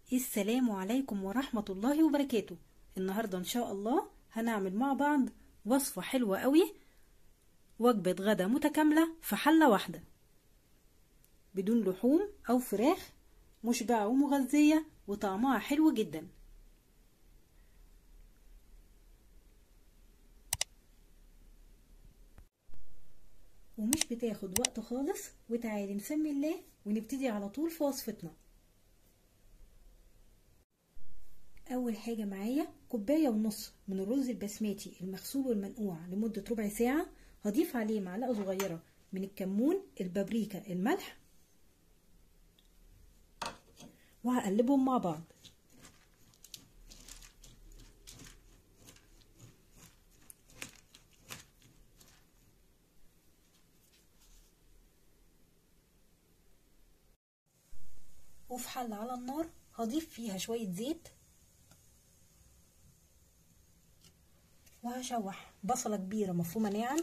السلام عليكم ورحمة الله وبركاته النهاردة إن شاء الله هنعمل مع بعض وصفة حلوة قوي وجبة غدا متكاملة في حلة واحدة بدون لحوم أو فراخ مشبعة ومغذية وطعمها حلو جدا ومش بتاخد وقت خالص وتعالي نسمي الله ونبتدي على طول في وصفتنا اول حاجه معايا كوبايه ونص من الرز البسماتي المغسول والمنقوع لمده ربع ساعه هضيف عليه معلقه صغيره من الكمون البابريكا الملح وهقلبهم مع بعض وفي حلة على النار هضيف فيها شوية زيت وهشوح بصلة كبيرة مفرومة ناعم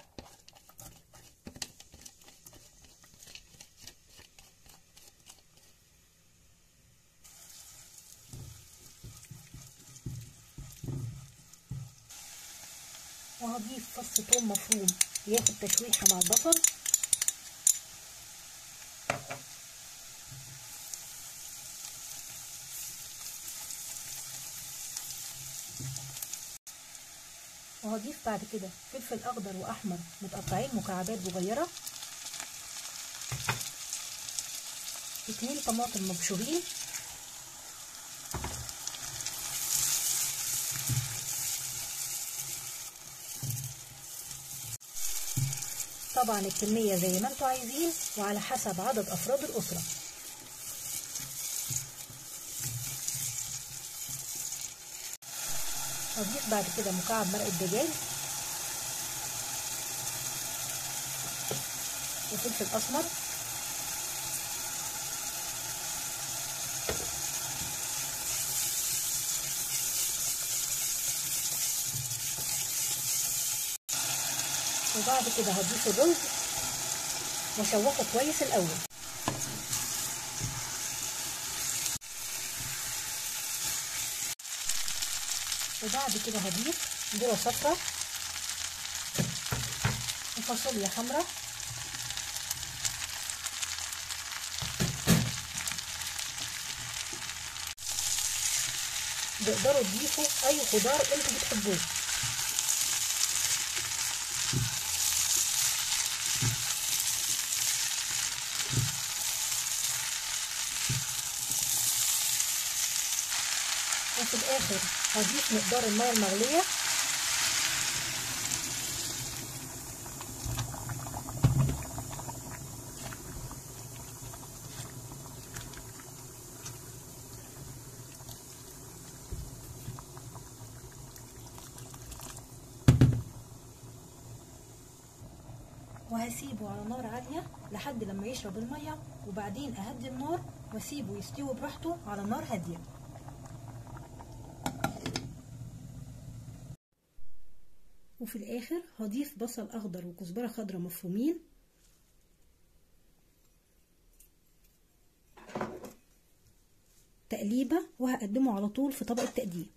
وهضيف فص ثوم مفروم ياخد تشويحة مع البصل وهضيف بعد كده فلفل اخضر واحمر متقطعين مكعبات صغيره اتنين طماطم مبشورين طبعا الكميه زي ما انتوا عايزين وعلى حسب عدد افراد الاسره هضيف بعد كده مكعب مرق الدجاج وفلفل اسمر وبعد كده هضيف الرز واشوحه كويس الاول وبعد كده هضيف ذرة صفرا وفاصوليا حمراء تقدروا تضيفوا اي خضار انتوا بتحبوه وفي الاخر هضيف مقدار الميه المغليه وهسيبه على نار عالية لحد لما يشرب المية وبعدين أهدي النار واسيبه يستوي براحته على نار هادية وفي الاخر هضيف بصل اخضر وكزبره خضراء مفرومين تقليبه وهقدمه على طول في طبق التقديم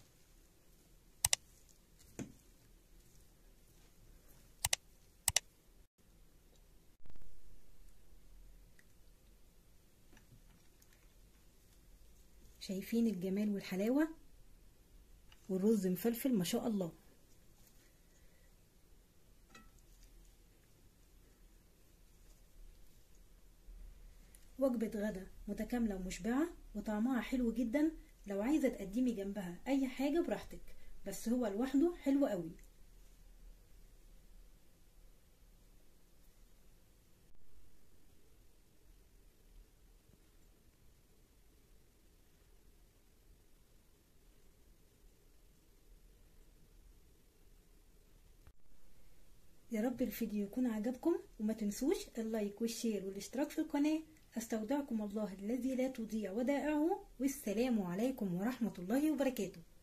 شايفين الجمال والحلاوه والرز مفلفل ما شاء الله وجبة غدا متكاملة ومشبعة وطعمها حلو جدا لو عايزة تقدمي جنبها أي حاجة براحتك بس هو لوحده حلو قوي يا رب الفيديو يكون عجبكم وما تنسوش اللايك والشير والاشتراك في القناة استودعكم الله الذي لا تضيع ودائعه والسلام عليكم ورحمة الله وبركاته